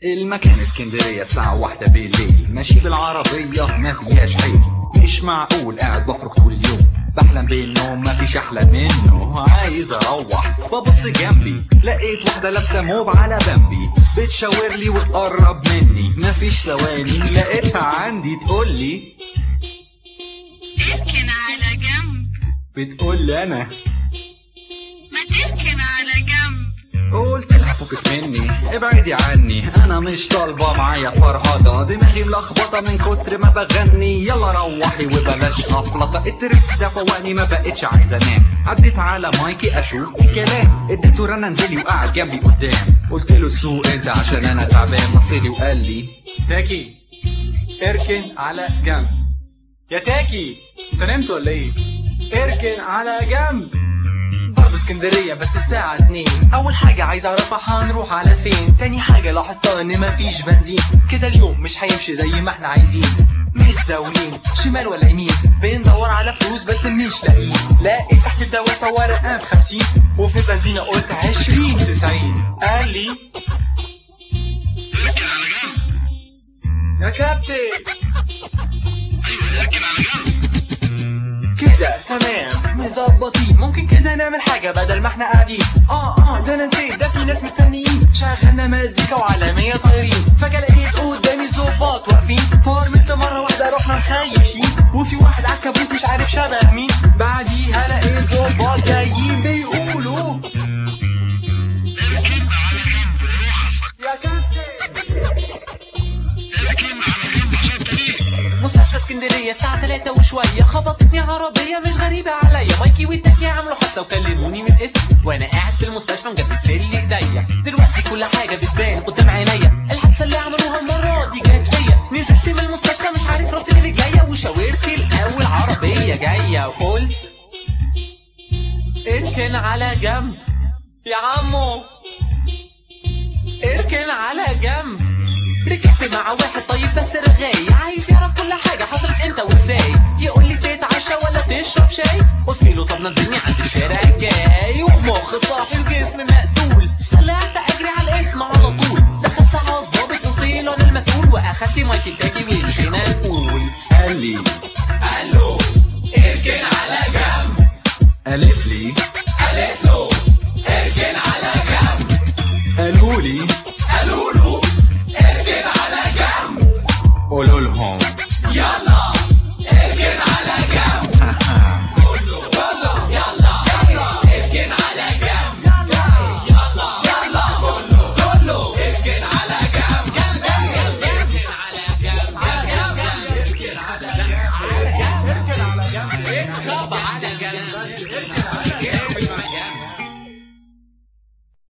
المكان اسكندرية الساعة واحدة بالليل ماشي بالعربية ما فيهاش حيل مش معقول قاعد بفرك طول اليوم بحلم بالنوم ما فيش احلى منه عايز اروح ببص جنبي لقيت واحدة لابسة موب على بمبي بتشاور لي وتقرب مني ما فيش ثواني لقيتها عندي تقول لي اركن على جنب بتقول لي انا ما تركن على جنب قلت لها فكك مني ابعدي عني انا مش طالبه معايا فرهضه دماغي ملخبطه من كتر ما بغني يلا روحي وبلاش افلطه التريك ده فوقني ما بقتش عايزه انام عديت على مايكي اشوف الكلام اديته رنه نزلي وقعد جنبي قدام قلت له السوق انت عشان انا تعبان بصلي وقال لي تاكي اركن على جنب يا تاكي انت نمت ولا ايه اركن على جنب برضه اسكندرية بس الساعة اتنين أول حاجة عايز أعرفها هنروح على فين تاني حاجة لاحظتها إن مفيش بنزين كده اليوم مش هيمشي زي ما احنا عايزين متزاولين شمال ولا يمين بندور على فلوس بس مش لاقيين لقيت تحت الدواسة ورقة بخمسين وفي بنزينة قلت عشرين تسعين قال لي اركن على جنب يا كابتن ايوه اركن على جنب كده تمام مظبطين ممكن كده نعمل حاجة بدل ما احنا قاعدين اه اه ده انا نسيت ده في ناس مستنيين شغلنا مزيكا وعالمية طايرين فجأة لقيت قدامي ظباط واقفين فورمت مرة واحدة رحنا مخيشين وفي واحد عالكابوت مش عارف شبه مين بعديها لقيت ظباط جايين بيقولوا اركن على جنب روحك يا كابتن اركن على جنب عشان الطريق مستشفى اسكندريه الساعه 3 وشويه خبطتني عربيه مش غريبه عليا مايكي والتانية عملوا حادثه وكلموني من الاسم وانا قاعد في المستشفى مجبس لي ايديا دلوقتي كل حاجه بتبان قدام عينيا الحادثه اللي عملوها المره دي جت فيا نزلت من المستشفى مش عارف راسي اللي جايه وشاورت الاول عربيه جايه وقلت اركن على جنب يا عمو اركن على جنب ركبت مع واحد طيب بس رغاي عايز يعرف كل حاجة حصلت امتى وازاي يقول لي تتعشى ولا تشرب شاي قلت له طب نزلني عند الشارع